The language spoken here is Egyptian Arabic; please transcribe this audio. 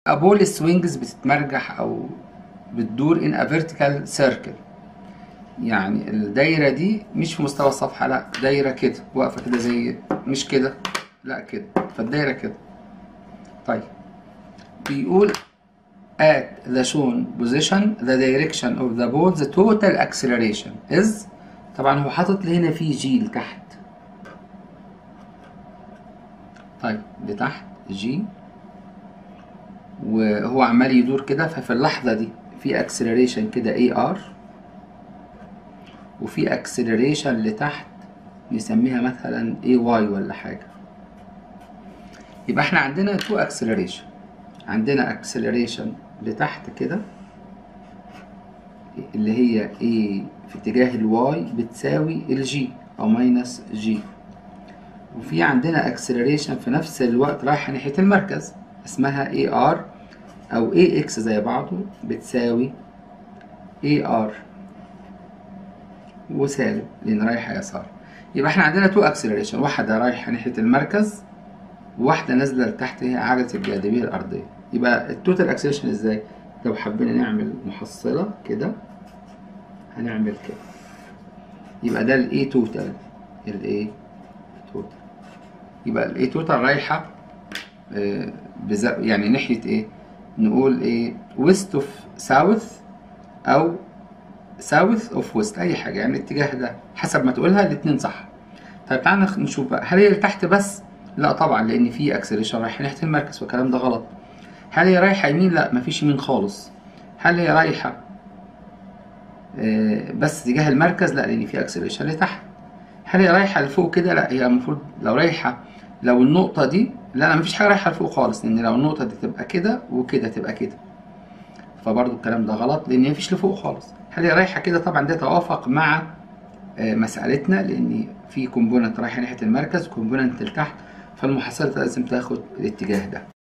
ابول سوينجز بتتمرجح او بتدور in a vertical circle يعني الدايرة دي مش في مستوى الصفحة لا دايرة كده واقفة كده زي مش كده لا كده فالدايرة كده طيب بيقول at the shown position the direction of the ball the total acceleration is طبعا هو حاطط لي هنا في جي لتحت طيب لتحت جي وهو عمال يدور كده ففي اللحظة دي في اكسلريشن كده اي ار وفي اكسلريشن لتحت نسميها مثلا اي واي ولا حاجة يبقى احنا عندنا تو اكسلريشن عندنا اكسلريشن لتحت كده اللي هي ايه في اتجاه الواي بتساوي الجي او ماينس جي وفي عندنا اكسلريشن في نفس الوقت رايحة ناحية المركز اسمها اي ار او اي اكس زي بعضه بتساوي اي ار وسالب لان رايحة يسار يبقى احنا عندنا تو اكسلريشن واحدة رايحة ناحية المركز وواحدة نازلة لتحت هي عجلة الجاذبية الأرضية يبقى التوتال اكسلريشن ازاي؟ لو حبينا نعمل محصلة كده هنعمل كده يبقى ده الاي توتال الاي توتال يبقى الاي توتال رايحة آه بز... يعني ناحية ايه؟ نقول ايه ويست اوف ساوث او ساوث اوف ويست اي حاجة يعني الاتجاه ده حسب ما تقولها الاتنين صح طيب تعالى نشوف بقى هل هي لتحت بس؟ لا طبعا لان في اكسلريشن رايحة ناحية المركز والكلام ده غلط هل هي رايحة يمين؟ لا مفيش يمين خالص هل هي رايحة آه بس اتجاه المركز؟ لا لان في اكسلريشن لتحت هل هي رايحة لفوق كده؟ لا هي المفروض لو رايحة لو النقطة دي لا لا مفيش حاجة رايحة لفوق خالص لأن لو النقطة دي تبقى كده وكده تبقى كده فبرضو الكلام ده غلط لأن مفيش لفوق خالص هل هي رايحة كده طبعا ده توافق مع مسألتنا لأن في كومبوننت رايحة ناحية المركز وكومبوننت لتحت فالمحصلة لازم تاخد الاتجاه ده